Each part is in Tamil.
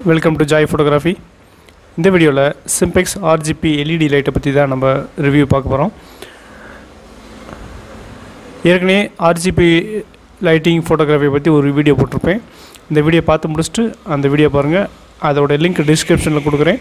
வெல்கம் டு ஜாய் ஃபோட்டோகிராஃபி இந்த வீடியோவில் சிம்பெக்ஸ் ஆர்ஜிபி எல்இடி லைட்டை பற்றி தான் நம்ம ரிவ்யூ பார்க்க போகிறோம் ஏற்கனவே ஆர்ஜிபி லைட்டிங் ஃபோட்டோகிராஃபியை பற்றி ஒரு வீடியோ போட்டிருப்பேன் இந்த வீடியோ பார்த்து முடிச்சுட்டு அந்த வீடியோ பாருங்கள் அதோட லிங்க் டிஸ்கிரிப்ஷனில் கொடுக்குறேன்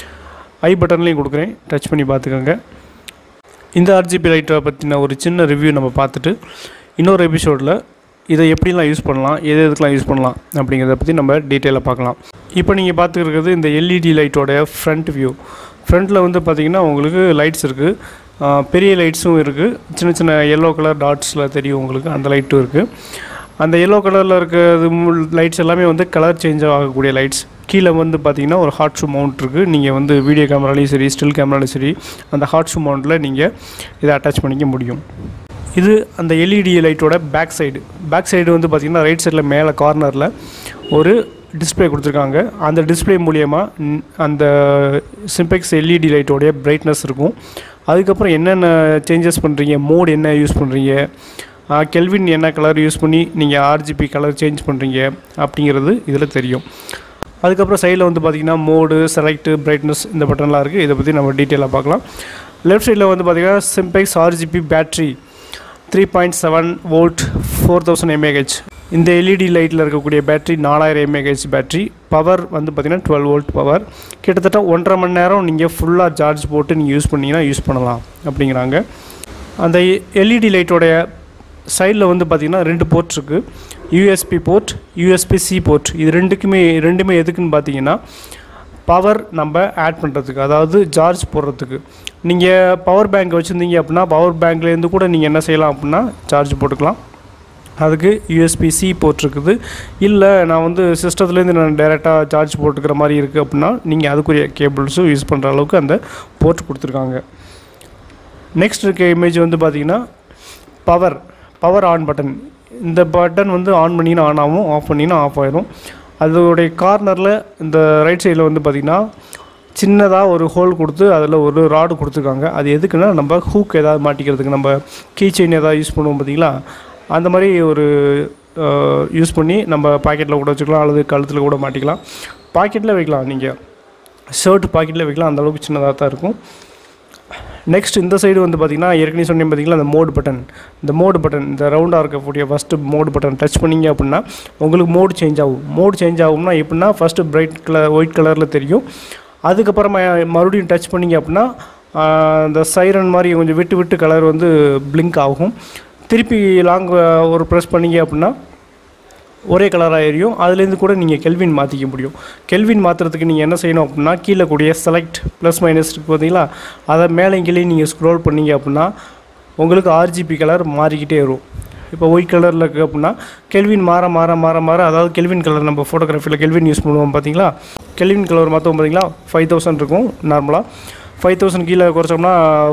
ஐ பட்டன்லேயும் கொடுக்குறேன் டச் பண்ணி பார்த்துக்கோங்க இந்த ஆர்ஜிபி லைட்டை பற்றின ஒரு சின்ன ரிவ்யூ நம்ம பார்த்துட்டு இன்னொரு எபிசோடில் இதை எப்படிலாம் யூஸ் பண்ணலாம் எது எதுக்கெலாம் யூஸ் பண்ணலாம் அப்படிங்கிறத பற்றி நம்ம டீட்டெயிலாக பார்க்கலாம் இப்போ நீங்கள் பார்த்துக்கிறது இந்த எல்இடி லைட்டோட ஃப்ரண்ட் வியூ ஃப்ரண்ட்டில் வந்து பார்த்திங்கன்னா உங்களுக்கு லைட்ஸ் இருக்குது பெரிய லைட்ஸும் இருக்குது சின்ன சின்ன எல்லோ கலர் டாட்ஸில் தெரியும் உங்களுக்கு அந்த லைட்டும் இருக்குது அந்த எல்லோ கலரில் இருக்கிறது லைட்ஸ் எல்லாமே வந்து கலர் சேஞ்ச் ஆகக்கூடிய லைட்ஸ் கீழே வந்து பார்த்தீங்கன்னா ஒரு ஹாட் ஷூ மவுண்ட் இருக்குது நீங்கள் வந்து வீடியோ கேமராலையும் சரி ஸ்டில் கேமராலையும் சரி அந்த ஹாட் ஷூ மவுண்ட்டில் நீங்கள் இதை அட்டாச் பண்ணிக்க முடியும் இது அந்த எல்இடி லைட்டோட பேக் சைடு பேக் சைடு வந்து பார்த்திங்கன்னா ரைட் சைடில் மேலே கார்னரில் ஒரு டிஸ்பிளே கொடுத்துருக்காங்க அந்த டிஸ்பிளே மூலியமாக அந்த சிம்பெக்ஸ் எல்இடி லைட்டோடைய பிரைட்னஸ் இருக்கும் அதுக்கப்புறம் என்னென்ன சேஞ்சஸ் பண்ணுறீங்க மோட் என்ன யூஸ் பண்ணுறீங்க கெல்வின் என்ன கலர் யூஸ் பண்ணி நீங்கள் ஆர்ஜிபி கலர் சேஞ்ச் பண்ணுறீங்க அப்படிங்கிறது இதில் தெரியும் அதுக்கப்புறம் சைடில் வந்து பார்த்திங்கன்னா மோடு செலக்ட் பிரைட்னஸ் இந்த பட்டன்லாம் இருக்குது இதை பற்றி நம்ம டீட்டெயிலாக பார்க்கலாம் லெஃப்ட் சைடில் வந்து பார்த்திங்கன்னா சிம்பெக்ஸ் RGB battery three point seven volt four thousand mAh இந்த எல்இடி லைட்டில் இருக்கக்கூடிய பேட்ரி நாலாயிரம் எம்ஏஹெச் பேட்ரி பவர் வந்து பார்த்திங்கன்னா டுவெல் வோல்ட் பவர் கிட்டத்தட்ட ஒன்றரை மணி நேரம் நீங்கள் ஃபுல்லாக சார்ஜ் போட்டு நீங்கள் யூஸ் பண்ணிங்கன்னா யூஸ் பண்ணலாம் அப்படிங்கிறாங்க அந்த எல்இடி லைட்டோடைய சைடில் வந்து பார்த்திங்கன்னா ரெண்டு போர்ட் இருக்குது USB port USB C port இது ரெண்டுக்குமே ரெண்டுமே எதுக்குன்னு பார்த்தீங்கன்னா பவர் நம்ம ஆட் பண்ணுறதுக்கு அதாவது சார்ஜ் போடுறதுக்கு நீங்கள் பவர் பேங்க் வச்சுருந்தீங்க அப்படின்னா பவர் பேங்க்லேருந்து கூட நீங்கள் என்ன செய்யலாம் அப்படின்னா சார்ஜ் போட்டுக்கலாம் அதுக்கு யூஎஸ்பி சி போர்ட் இருக்குது இல்லை நான் வந்து சிஸ்டத்துலேருந்து நான் டைரெக்டாக சார்ஜ் போட்டுக்கிற மாதிரி இருக்குது அப்படின்னா நீங்கள் அதுக்குரிய கேபிள்ஸும் யூஸ் பண்ணுற அளவுக்கு அந்த போர்ட் கொடுத்துருக்காங்க நெக்ஸ்ட் இருக்க இமேஜ் வந்து பார்த்திங்கன்னா பவர் பவர் ஆன் பட்டன் இந்த பட்டன் வந்து ஆன் பண்ணிங்கன்னா ஆன் ஆகும் ஆஃப் பண்ணிங்கன்னா ஆஃப் ஆயிரும் அதோடைய கார்னரில் இந்த ரைட் சைடில் வந்து பார்த்திங்கன்னா சின்னதாக ஒரு ஹோல் கொடுத்து அதில் ஒரு ராடு கொடுத்துருக்காங்க அது எதுக்குன்னா நம்ம ஹூக் ஏதாவது மாட்டிக்கிறதுக்கு நம்ம கீ செயின் ஏதாவது யூஸ் பண்ணுவோம் பார்த்தீங்களா அந்த மாதிரி ஒரு யூஸ் பண்ணி நம்ம பாக்கெட்டில் கூட வச்சுக்கலாம் அல்லது கழுத்தில் கூட மாட்டிக்கலாம் பாக்கெட்டில் வைக்கலாம் நீங்கள் ஷர்ட் பாக்கெட்டில் வைக்கலாம் அந்தளவுக்கு சின்னதாக தான் இருக்கும் நெக்ஸ்ட் இந்த சைடு வந்து பார்த்திங்கன்னா ஏற்கனவே சொன்னேன் பார்த்தீங்களா அந்த மோடு பட்டன் இந்த மோடு பட்டன் இந்த ரவுண்டாக இருக்கக்கூடிய ஃபஸ்ட்டு மோடு பட்டன் டச் பண்ணிங்க அப்படின்னா உங்களுக்கு மோடு சேஞ்ச் ஆகும் மோடு சேஞ்ச் ஆகும்னா எப்படின்னா ஃபஸ்ட்டு பிரைட் கலர் ஒயிட் கலரில் தெரியும் அதுக்கப்புறமா மறுபடியும் டச் பண்ணிங்க அப்படின்னா இந்த சைரன் மாதிரி கொஞ்சம் விட்டு விட்டு கலர் வந்து பிளிங்க் ஆகும் திருப்பி லாங் ஒரு ப்ரெஸ் பண்ணிங்க அப்படின்னா ஒரே கலராக எரியும் அதுலேருந்து கூட நீங்கள் கெல்வின் மாற்றிக்க முடியும் கெல்வின் மாற்றுறதுக்கு நீங்கள் என்ன செய்யணும் அப்படின்னா கீழே கூடிய செலக்ட் ப்ளஸ் மைனஸ் இருக்குது பார்த்தீங்களா அதை மேலே கீழே நீங்கள் ஸ்க்ரோல் பண்ணீங்க அப்படின்னா உங்களுக்கு ஆர்ஜிபி கலர் மாறிக்கிட்டே வரும் இப்போ ஒயிட் கலரில் இருக்குது அப்படின்னா கெல்வின் மாற மாற மாற மாற அதாவது கெல்வின் கலர் நம்ம ஃபோட்டோகிராஃபியில் கெல்வின் யூஸ் பண்ணுவோம் பார்த்தீங்களா கெல்வின் கலர் மாற்றுவோம் பார்த்தீங்களா ஃபைவ் தௌசண்ட் இருக்கும் நார்மலாக ஃபைவ் தௌசண்ட் கீழே குறைச்சோம்னா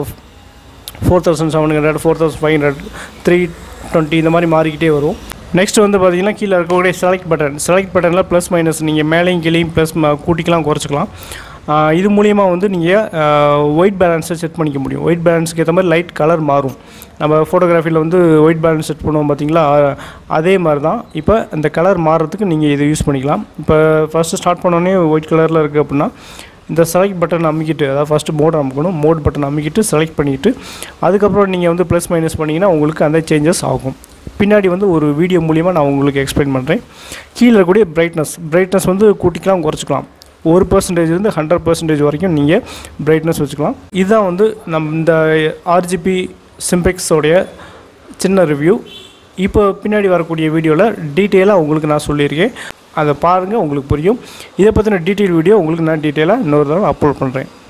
four thousand seven hundred four thousand five hundred three twenty இந்த மாதிரி மாறிக்கிட்டே வரும் நெக்ஸ்ட் வந்து பார்த்தீங்கன்னா கீழே இருக்கக்கூடிய செலக்ட் பட்டன் செலக்ட் பட்டனில் ப்ளஸ் மைனஸ் நீங்கள் மேலேயும் கீழேயும் ப்ளஸ் கூட்டிக்கலாம் குறைச்சிக்கலாம் இது மூலிமா வந்து நீங்கள் ஒயிட் பேலன்ஸை செட் பண்ணிக்க முடியும் ஒயிட் பேலன்ஸுக்கு ஏற்ற மாதிரி லைட் கலர் மாறும் நம்ம ஃபோட்டோகிராஃபியில் வந்து ஒயிட் பேலன்ஸ் செட் பண்ணுவோம் பார்த்தீங்களா அதே மாதிரி தான் இப்போ இந்த கலர் மாறுறதுக்கு நீங்கள் இதை யூஸ் பண்ணிக்கலாம் இப்போ ஃபஸ்ட்டு ஸ்டார்ட் பண்ணோடனே ஒயிட் கலரில் இருக்குது அப்படின்னா இந்த செலக்ட் பட்டன் அமைக்கிட்டு அதாவது ஃபஸ்ட்டு மோட் அமைக்கணும் மோட் பட்டன் அமைக்கிட்டு செலக்ட் பண்ணிவிட்டு அதுக்கப்புறம் நீங்கள் வந்து ப்ளஸ் மைனஸ் பண்ணிங்கன்னா உங்களுக்கு அந்த சேஞ்சஸ் ஆகும் பின்னாடி வந்து ஒரு வீடியோ மூலிமா நான் உங்களுக்கு எக்ஸ்பிளைன் பண்ணுறேன் கீழே இருக்கக்கூடிய பிரைட்னஸ் பிரைட்னஸ் வந்து கூட்டிக்கலாம் குறைச்சிக்கலாம் ஒரு பர்சன்டேஜ்லேருந்து ஹண்ட்ரட் பர்சன்டேஜ் வரைக்கும் நீங்கள் பிரைட்னஸ் வச்சுக்கலாம் இதுதான் வந்து நம் இந்த ஆர்ஜிபி சிம்பெக்ஸோடைய சின்ன ரிவ்யூ இப்போ பின்னாடி வரக்கூடிய வீடியோவில் டீட்டெயிலாக உங்களுக்கு நான் சொல்லியிருக்கேன் அதை பாருங்கள் உங்களுக்கு புரியும் இதை பற்றின டீட்டெயில் வீடியோ உங்களுக்கு நான் டீட்டெயிலாக இன்னொரு தடவை அப்லோட் பண்ணுறேன்